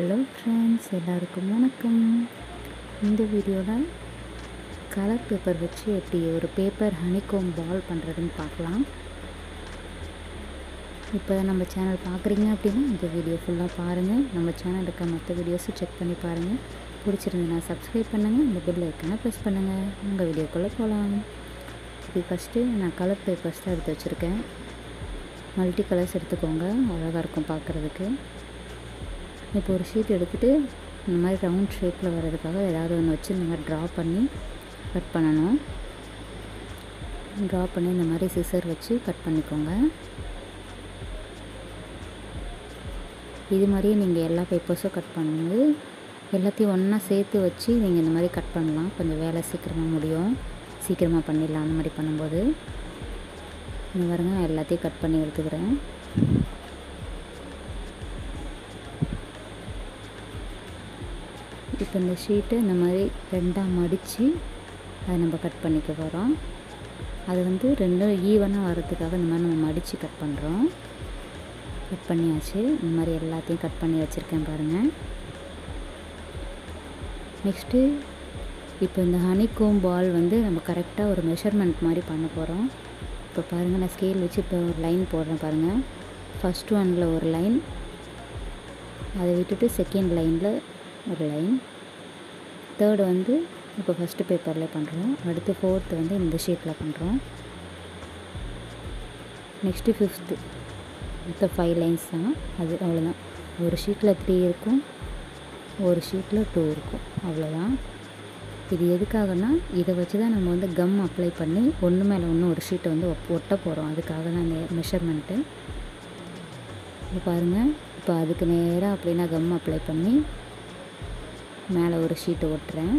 hello friends எல்லாருக்கும் வணக்கம் இந்த வீடியோவில் கலர் பேப்பர் வச்சு எப்படி ஒரு பேப்பர் ஹனிகோம் பால் பண்ணுறதுன்னு பார்க்கலாம் இப்போ நம்ம சேனல் பார்க்குறீங்க அப்படின்னா இந்த வீடியோ ஃபுல்லாக பாருங்கள் நம்ம சேனல் இருக்க மற்ற வீடியோஸும் செக் பண்ணி பாருங்கள் பிடிச்சிருந்ததுன்னா சப்ஸ்கிரைப் பண்ணுங்கள் இந்த பெல் ஐக்கனை ப்ரெஸ் பண்ணுங்கள் உங்கள் வீடியோக்குள்ளே போகலாம் இது ஃபஸ்ட்டு நான் கலர் பேப்பர்ஸ் தான் எடுத்து வச்சுருக்கேன் மல்டி கலர்ஸ் எடுத்துக்கோங்க அழகாக இருக்கும் பார்க்குறதுக்கு இப்போ ஒரு ஷீட் எடுத்துகிட்டு இந்த மாதிரி ரவுண்ட் ஷேப்பில் வர்றதுக்காக ஏதாவது ஒன்று வச்சு இந்த மாதிரி ட்ரா பண்ணி கட் பண்ணணும் ட்ரா பண்ணி இந்த மாதிரி சிசர் வச்சு கட் பண்ணிக்கோங்க இது மாதிரியே நீங்கள் எல்லா பேப்பர்ஸும் கட் பண்ணும்போது எல்லாத்தையும் ஒன்றா சேர்த்து வச்சு நீங்கள் இந்த மாதிரி கட் பண்ணலாம் கொஞ்சம் வேலை சீக்கிரமாக முடியும் சீக்கிரமாக பண்ணிடலாம் அந்த மாதிரி பண்ணும்போது இந்த பாருங்க நான் எல்லாத்தையும் கட் பண்ணி எடுத்துக்கிறேன் இப்போ இந்த ஷீட்டை இந்த மாதிரி ரெண்டாக மடித்து அதை நம்ம கட் பண்ணிக்க போகிறோம் அது வந்து ரெண்டும் ஈவனாக வர்றதுக்காக இந்த மாதிரி நம்ம மடித்து கட் பண்ணுறோம் கட் பண்ணியாச்சு இந்த மாதிரி எல்லாத்தையும் கட் பண்ணி வச்சுருக்கேன் பாருங்கள் நெக்ஸ்ட்டு இப்போ இந்த ஹனிகோம் பால் வந்து நம்ம கரெக்டாக ஒரு மெஷர்மெண்ட் மாதிரி பண்ண போகிறோம் இப்போ பாருங்கள் நான் ஸ்கேல் வச்சு இப்போ ஒரு லைன் போடுறேன் பாருங்கள் ஃபஸ்ட் ஒனில் ஒரு லைன் அதை விட்டுட்டு செகண்ட் லைனில் ஒரு லைன் தேர்டு வந்து இப்போ ஃபஸ்ட்டு பேப்பரில் பண்ணுறோம் அடுத்து ஃபோர்த்து வந்து இந்த ஷீட்டில் பண்ணுறோம் நெக்ஸ்ட்டு ஃபிஃப்த்து மொத்த ஃபைவ் லைன்ஸ் தான் அது அவ்வளோதான் ஒரு ஷீட்டில் த்ரீ இருக்கும் ஒரு ஷீட்டில் டூ இருக்கும் அவ்வளோதான் இது எதுக்காகனா இதை வச்சு தான் நம்ம வந்து கம் அப்ளை பண்ணி ஒன்று மேலே ஒன்று ஒரு ஷீட்டை வந்து ஒப் ஒட்ட போகிறோம் அதுக்காக தான் இந்த மெஷர்மெண்ட்டு இப்போ பாருங்கள் இப்போ அதுக்கு நேராக அப்படின்னா கம் அப்ளை பண்ணி மேலே ஒரு ஷீட்டை ஒட்டுறேன்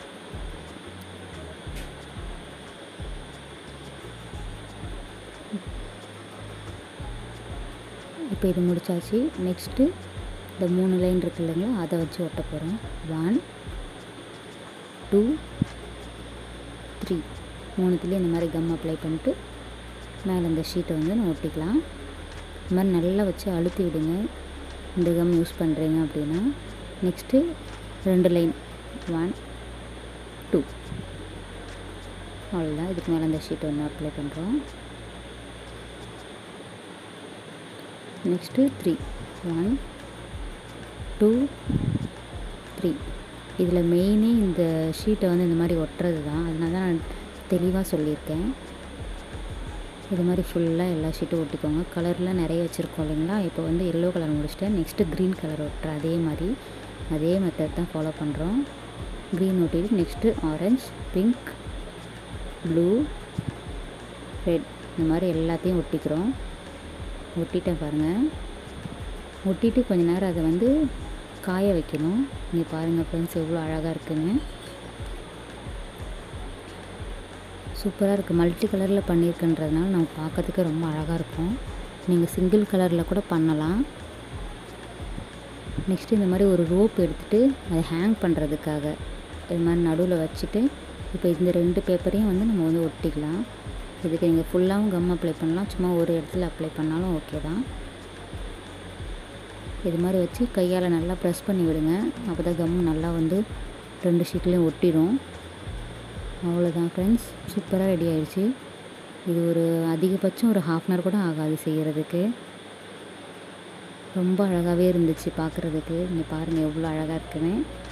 இப்போ இது முடிச்சாச்சு நெக்ஸ்ட்டு இந்த மூணு லைன் இருக்கு இல்லைங்களா அதை வச்சு ஒட்ட போகிறோம் ஒன் டூ த்ரீ மூணுத்துலேயும் இந்த மாதிரி கம் அப்ளை பண்ணிட்டு மேலே இந்த ஷீட்டை வந்து நம்ம ஒட்டிக்கலாம் இந்த மாதிரி நல்லா வச்சு அழுத்தி விடுங்க இந்த கம் யூஸ் பண்ணுறீங்க அப்படின்னா நெக்ஸ்ட்டு ரெண்டு லைன் ஒன் டூ அவ்வளோதான் இதுக்கு மேலே அந்த ஷீட்டை ஒன்று அப்ளை பண்ணுறோம் next three one two three இதில் மெயினே இந்த ஷீட்டை வந்து இந்த மாதிரி ஒட்டுறது தான் அதனால தான் நான் தெளிவாக சொல்லியிருக்கேன் இது மாதிரி ஃபுல்லாக எல்லா ஷீட்டும் ஒட்டிக்கோங்க கலர்லாம் நிறைய வச்சுருக்கோம் இல்லைங்களா இப்போ வந்து எல்லோ கலர் முடிச்சிட்டேன் நெக்ஸ்ட்டு க்ரீன் கலர் ஒட்டுறேன் அதே மாதிரி அதே மெத்தட் தான் ஃபாலோ பண்ணுறோம் க்ரீன் ஒட்டிட்டு next orange pink blue red இந்த மாதிரி எல்லாத்தையும் ஒட்டிக்கிறோம் ஒட்டிட்டேன் பாருங்கள் ஒட்டிட்டு கொஞ்ச நேரம் அதை வந்து காய வைக்கணும் இங்கே பாருங்கள் ஃப்ரெண்ட்ஸ் எவ்வளோ அழகாக இருக்குன்னு சூப்பராக இருக்குது மல்டி கலரில் பண்ணியிருக்குன்றதுனால நம்ம பார்க்கறதுக்கு ரொம்ப அழகாக இருக்கும் நீங்கள் சிங்கிள் கலரில் கூட பண்ணலாம் நெக்ஸ்ட்டு இந்த மாதிரி ஒரு ரோப் எடுத்துகிட்டு அதை ஹேங் பண்ணுறதுக்காக இது மாதிரி நடுவில் வச்சுட்டு இப்போ இந்த ரெண்டு பேப்பரையும் வந்து நம்ம வந்து ஒட்டிக்கலாம் இதுக்கு நீங்கள் ஃபுல்லாகவும் கம் அப்ளை பண்ணலாம் சும்மா ஒரு இடத்துல அப்ளை பண்ணாலும் ஓகே தான் இது மாதிரி வச்சு கையால் நல்லா ப்ரெஸ் பண்ணி விடுங்க அப்போ தான் கம் நல்லா வந்து ரெண்டு ஷீட்லேயும் ஒட்டிடும் அவ்வளோதான் ஃப்ரெண்ட்ஸ் சூப்பராக ரெடி ஆயிடுச்சு இது ஒரு அதிகபட்சம் ஒரு ஹாஃப் அன் ஹவர் கூட ஆகாது செய்கிறதுக்கு ரொம்ப அழகாகவே இருந்துச்சு பார்க்குறதுக்கு இங்கே பாருங்கள் எவ்வளோ அழகாக இருக்குன்னு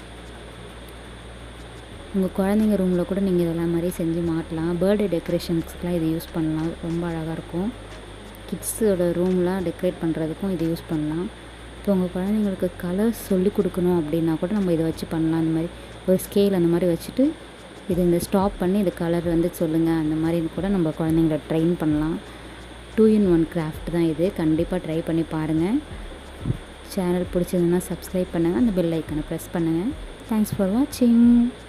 உங்கள் குழந்தைங்க ரூமில் கூட நீங்கள் இதெல்லாம் மாதிரி செஞ்சு மாட்டலாம் பர்த்டே டெக்கரேஷன்ஸ்க்கெலாம் இது யூஸ் பண்ணலாம் ரொம்ப அழகாக இருக்கும் கிட்ஸோட ரூம்லாம் டெக்கரேட் பண்ணுறதுக்கும் இது யூஸ் பண்ணலாம் இப்போ உங்கள் குழந்தைங்களுக்கு கலர்ஸ் சொல்லி கொடுக்கணும் அப்படின்னா கூட நம்ம இதை வச்சு பண்ணலாம் அந்த மாதிரி ஒரு ஸ்கேல் அந்த மாதிரி வச்சுட்டு இது இந்த ஸ்டாப் பண்ணி இது கலர் வந்து சொல்லுங்கள் அந்த மாதிரி கூட நம்ம குழந்தைங்கள ட்ரெயின் பண்ணலாம் டூ இன் ஒன் கிராஃப்ட் தான் இது கண்டிப்பாக ட்ரை பண்ணி பாருங்கள் சேனல் பிடிச்சதுன்னா சப்ஸ்கிரைப் பண்ணுங்கள் அந்த பெல் ஐக்கனை ப்ரெஸ் பண்ணுங்கள் தேங்க்ஸ் ஃபார் வாட்சிங்